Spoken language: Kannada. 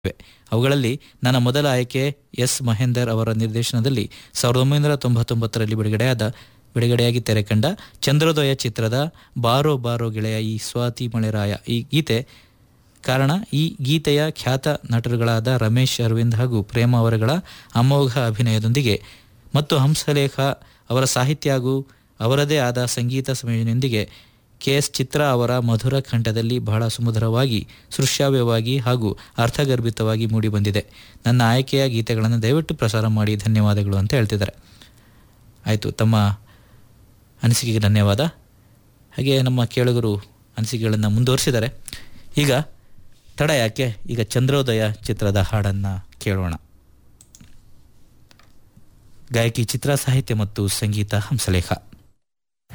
ಇವೆ ಅವುಗಳಲ್ಲಿ ನನ್ನ ಮೊದಲ ಆಯ್ಕೆ ಎಸ್ ಮಹೇಂದರ್ ಅವರ ನಿರ್ದೇಶನದಲ್ಲಿ ಸಾವಿರದ ಒಂಬೈನೂರ ತೊಂಬತ್ತೊಂಬತ್ತರಲ್ಲಿ ಬಿಡುಗಡೆಯಾದ ಬಿಡುಗಡೆಯಾಗಿ ತೆರೆ ಕಂಡ ಚಂದ್ರೋದಯ ಚಿತ್ರದ ಬಾರೋ ಬಾರೋ ಗೆಳೆಯ ಈ ಸ್ವಾತಿ ಮಳೆರಾಯ ಈ ಗೀತೆ ಕಾರಣ ಈ ಗೀತೆಯ ಖ್ಯಾತ ನಟರುಗಳಾದ ರಮೇಶ್ ಅರವಿಂದ್ ಹಾಗೂ ಪ್ರೇಮ ಅವರುಗಳ ಅಮೋಘ ಅಭಿನಯದೊಂದಿಗೆ ಮತ್ತು ಹಂಸಲೇಖ ಅವರ ಸಾಹಿತ್ಯ ಹಾಗೂ ಅವರದೇ ಆದ ಸಂಗೀತ ಸಂಯೋಜನೆಯೊಂದಿಗೆ ಕೆ ಎಸ್ ಚಿತ್ರ ಅವರ ಮಧುರ ಕಂಠದಲ್ಲಿ ಬಹಳ ಸುಮಧುರವಾಗಿ ಸೃಶ್ಯಾವ್ಯವಾಗಿ ಹಾಗೂ ಅರ್ಥಗರ್ಭಿತವಾಗಿ ಮೂಡಿಬಂದಿದೆ ನನ್ನ ಆಯ್ಕೆಯ ಗೀತೆಗಳನ್ನು ದಯವಿಟ್ಟು ಪ್ರಸಾರ ಮಾಡಿ ಧನ್ಯವಾದಗಳು ಅಂತ ಹೇಳ್ತಿದ್ದಾರೆ ಆಯಿತು ತಮ್ಮ ಅನಿಸಿಕೆಗೆ ಧನ್ಯವಾದ ಹಾಗೆ ನಮ್ಮ ಕೇಳುಗರು ಅನಿಸಿಕೆಗಳನ್ನು ಮುಂದುವರಿಸಿದ್ದಾರೆ ಈಗ ತಡ ಯಾಕೆ ಈಗ ಚಂದ್ರೋದಯ ಚಿತ್ರದ ಹಾಡನ್ನು ಕೇಳೋಣ ಗಾಯಕಿ ಚಿತ್ರ ಸಾಹಿತ್ಯ ಮತ್ತು ಸಂಗೀತ ಹಂಸಲೇಖ